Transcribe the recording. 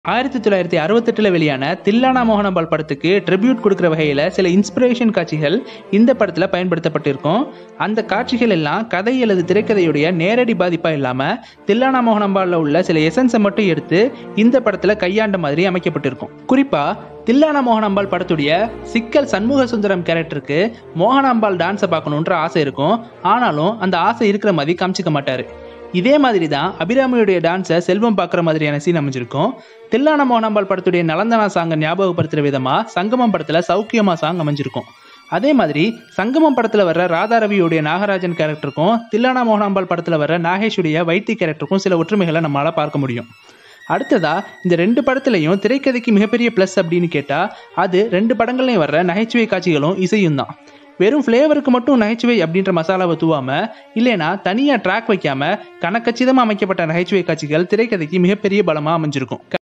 ஆயிரத்தி தொள்ளாயிரத்தி அறுபத்தெட்டில் வெளியான தில்லானா மோகனாம்பாள் படத்துக்கு ட்ரிபியூட் கொடுக்குற வகையில் சில இன்ஸ்பிரேஷன் காட்சிகள் இந்த படத்தில் பயன்படுத்தப்பட்டிருக்கும் அந்த காட்சிகள் எல்லாம் கதை அல்லது திரைக்கதையுடைய நேரடி பாதிப்பாக இல்லாமல் தில்லானா மோகனாம்பாளில் உள்ள சில எசன்ஸை மட்டும் எடுத்து இந்த படத்தில் கையாண்ட மாதிரி அமைக்கப்பட்டிருக்கும் குறிப்பாக தில்லானா மோகனாம்பாள் படத்துடைய சிக்கல் சண்முக சுந்தரம் கேரக்டருக்கு மோகனாம்பாள் டான்ஸை பார்க்கணுன்ற ஆசை இருக்கும் ஆனாலும் அந்த ஆசை இருக்கிற மாதிரி காமிச்சிக்க மாட்டார் இதே மாதிரி தான் அபிராமியுடைய டான்ஸை செல்வம் பார்க்குற மாதிரியான சீன் அமைஞ்சிருக்கும் தில்லான மோகனாம்பாள் படத்துடைய நலந்தனா சாங்கை ஞாபகப்படுத்துகிற விதமாக சங்கமம் படத்தில் சௌக்கியமா சாங் அமைஞ்சிருக்கும் அதே மாதிரி சங்கமம் படத்தில் வர்ற ராதாரவியுடைய நாகராஜன் கேரக்டருக்கும் தில்லானா மோகனாம்பாள் படத்தில் வர்ற நாகேஷுடைய வைத்தி கேரக்டருக்கும் சில ஒற்றுமைகளை நம்மளால் பார்க்க முடியும் அடுத்ததா இந்த ரெண்டு படத்துலையும் திரைக்கதைக்கு மிகப்பெரிய ப்ளஸ் அப்படின்னு கேட்டால் அது ரெண்டு படங்கள்லையும் வர்ற நகைச்சுவை காட்சிகளும் இசையும் தான் வெறும் ஃப்ளேவருக்கு மட்டும் நகைச்சுவை அப்படின்ற மசாலாவை தூவாம இல்லைனா தனியாக ட்ராக் வைக்காம கணக்கச்சிதமாக அமைக்கப்பட்ட நகைச்சுவை காட்சிகள் திரைக்கதைக்கு மிகப்பெரிய பலமாக அமைஞ்சிருக்கும்